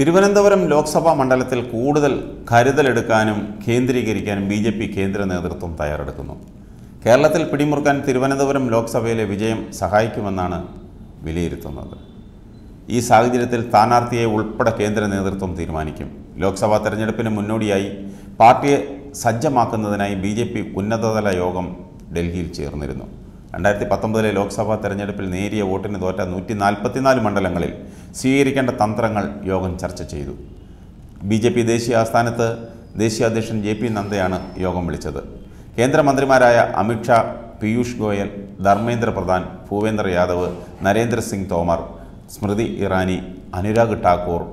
തിരുവനന്തപുരം ലോക്സഭാ മണ്ഡലത്തിൽ കൂടുതൽ കരുതലെടുക്കാനും കേന്ദ്രീകരിക്കാനും B J P കേന്ദ്ര നേതൃത്വം തയ്യാറെടുക്കുന്നു കേരളത്തിൽ പിടിമുറുക്കാൻ തിരുവനന്തപുരം ലോക്സഭയിലെ വിജയം സഹായിക്കുമെന്നാണ് വിലയിരുത്തുന്നത് ഈ സാഹചര്യത്തിൽ സ്ഥാനാർത്ഥിയെ ഉൾപ്പെടെ കേന്ദ്ര നേതൃത്വം തീരുമാനിക്കും ലോക്സഭാ തെരഞ്ഞെടുപ്പിന് മുന്നോടിയായി പാർട്ടിയെ സജ്ജമാക്കുന്നതിനായി ബി ജെ പി ഉന്നതതല യോഗം ഡൽഹിയിൽ ചേർന്നിരുന്നു രണ്ടായിരത്തി പത്തൊമ്പതിലെ ലോക്സഭാ തെരഞ്ഞെടുപ്പിൽ നേരിയ വോട്ടിന് തോറ്റ നൂറ്റി നാൽപ്പത്തിനാല് മണ്ഡലങ്ങളിൽ സ്വീകരിക്കേണ്ട തന്ത്രങ്ങൾ യോഗം ചർച്ച ചെയ്തു ബി ജെ പി ദേശീയ ആസ്ഥാനത്ത് ദേശീയ അധ്യക്ഷൻ ജെ പി നദ്ദയാണ് യോഗം വിളിച്ചത് കേന്ദ്രമന്ത്രിമാരായ അമിത്ഷാ പീയൂഷ് ഗോയൽ ധർമ്മേന്ദ്ര പ്രധാൻ ഭൂപേന്ദ്ര യാദവ് നരേന്ദ്ര സിംഗ് തോമർ സ്മൃതി ഇറാനി അനുരാഗ് ഠാക്കൂർ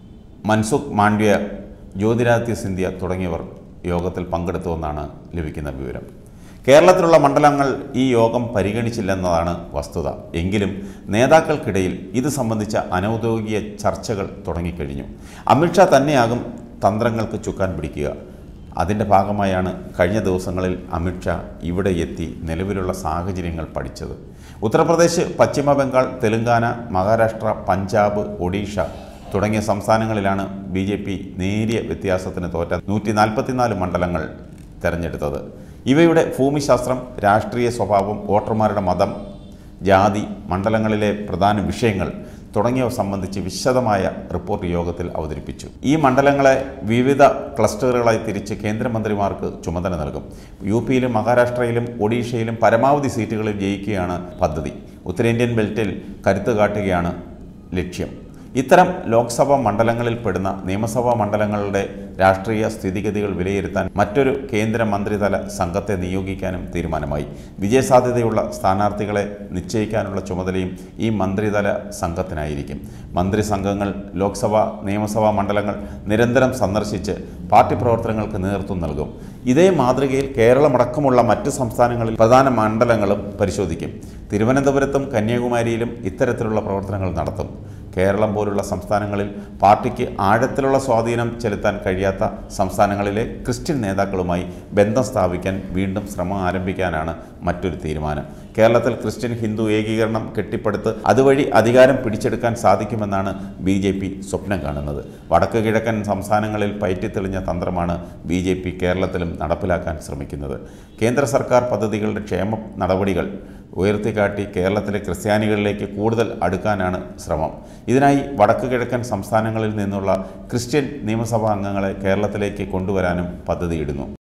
മൻസുഖ് മാണ്ഡ്യ ജ്യോതിരാദിത്യ സിന്ധ്യ തുടങ്ങിയവർ യോഗത്തിൽ പങ്കെടുത്തുവെന്നാണ് ലഭിക്കുന്ന വിവരം കേരളത്തിലുള്ള മണ്ഡലങ്ങൾ ഈ യോഗം പരിഗണിച്ചില്ലെന്നതാണ് വസ്തുത എങ്കിലും നേതാക്കൾക്കിടയിൽ ഇത് സംബന്ധിച്ച അനൗദ്യോഗിക ചർച്ചകൾ തുടങ്ങിക്കഴിഞ്ഞു അമിത്ഷാ തന്നെയാകും തന്ത്രങ്ങൾക്ക് ചുക്കാൻ പിടിക്കുക അതിൻ്റെ ഭാഗമായാണ് കഴിഞ്ഞ ദിവസങ്ങളിൽ അമിത്ഷാ ഇവിടെ എത്തി നിലവിലുള്ള സാഹചര്യങ്ങൾ പഠിച്ചത് ഉത്തർപ്രദേശ് പശ്ചിമ ബംഗാൾ തെലങ്കാന മഹാരാഷ്ട്ര പഞ്ചാബ് ഒഡീഷ തുടങ്ങിയ സംസ്ഥാനങ്ങളിലാണ് ബി ജെ പി നേരിയ വ്യത്യാസത്തിന് തോറ്റ നൂറ്റി നാൽപ്പത്തിനാല് മണ്ഡലങ്ങൾ തെരഞ്ഞെടുത്തത് ഇവയുടെ ഭൂമിശാസ്ത്രം രാഷ്ട്രീയ സ്വഭാവം വോട്ടർമാരുടെ മതം ജാതി മണ്ഡലങ്ങളിലെ പ്രധാന വിഷയങ്ങൾ തുടങ്ങിയവ സംബന്ധിച്ച് വിശദമായ റിപ്പോർട്ട് യോഗത്തിൽ അവതരിപ്പിച്ചു ഈ മണ്ഡലങ്ങളെ വിവിധ ക്ലസ്റ്ററുകളായി തിരിച്ച് കേന്ദ്രമന്ത്രിമാർക്ക് ചുമതല നൽകും യു പിയിലും മഹാരാഷ്ട്രയിലും ഒഡീഷയിലും പരമാവധി സീറ്റുകളിൽ ജയിക്കുകയാണ് പദ്ധതി ഉത്തരേന്ത്യൻ ബെൽറ്റിൽ കരുത്ത് കാട്ടുകയാണ് ലക്ഷ്യം ഇത്തരം ലോക്സഭാ മണ്ഡലങ്ങളിൽ പെടുന്ന നിയമസഭാ മണ്ഡലങ്ങളുടെ രാഷ്ട്രീയ സ്ഥിതിഗതികൾ വിലയിരുത്താൻ മറ്റൊരു കേന്ദ്ര മന്ത്രിതല സംഘത്തെ നിയോഗിക്കാനും തീരുമാനമായി വിജയസാധ്യതയുള്ള സ്ഥാനാർത്ഥികളെ നിശ്ചയിക്കാനുള്ള ചുമതലയും ഈ മന്ത്രിതല സംഘത്തിനായിരിക്കും മന്ത്രി സംഘങ്ങൾ ലോക്സഭാ നിയമസഭാ മണ്ഡലങ്ങൾ നിരന്തരം സന്ദർശിച്ച് പാർട്ടി പ്രവർത്തനങ്ങൾക്ക് നേതൃത്വം നൽകും ഇതേ മാതൃകയിൽ കേരളമടക്കമുള്ള മറ്റ് സംസ്ഥാനങ്ങളിൽ പ്രധാന മണ്ഡലങ്ങളും പരിശോധിക്കും തിരുവനന്തപുരത്തും കന്യാകുമാരിയിലും ഇത്തരത്തിലുള്ള പ്രവർത്തനങ്ങൾ നടത്തും കേരളം പോലുള്ള സംസ്ഥാനങ്ങളിൽ പാർട്ടിക്ക് ആഴത്തിലുള്ള സ്വാധീനം ചെലുത്താൻ കഴിയാത്ത സംസ്ഥാനങ്ങളിലെ ക്രിസ്ത്യൻ നേതാക്കളുമായി ബന്ധം സ്ഥാപിക്കാൻ വീണ്ടും ശ്രമം ആരംഭിക്കാനാണ് മറ്റൊരു തീരുമാനം കേരളത്തിൽ ക്രിസ്ത്യൻ ഹിന്ദു ഏകീകരണം കെട്ടിപ്പടുത്ത് അതുവഴി അധികാരം പിടിച്ചെടുക്കാൻ സാധിക്കുമെന്നാണ് ബി ജെ പി സ്വപ്നം കാണുന്നത് വടക്ക് കിഴക്കൻ സംസ്ഥാനങ്ങളിൽ പയറ്റിത്തെളിഞ്ഞ തന്ത്രമാണ് ബി ജെ പി കേരളത്തിലും നടപ്പിലാക്കാൻ ശ്രമിക്കുന്നത് കേന്ദ്ര സർക്കാർ പദ്ധതികളുടെ ക്ഷേമ നടപടികൾ ഉയർത്തിക്കാട്ടി കേരളത്തിലെ ക്രിസ്ത്യാനികളിലേക്ക് കൂടുതൽ അടുക്കാനാണ് ശ്രമം ഇതിനായി വടക്ക് കിഴക്കൻ സംസ്ഥാനങ്ങളിൽ നിന്നുള്ള ക്രിസ്ത്യൻ നിയമസഭാ അംഗങ്ങളെ കേരളത്തിലേക്ക് കൊണ്ടുവരാനും പദ്ധതിയിടുന്നു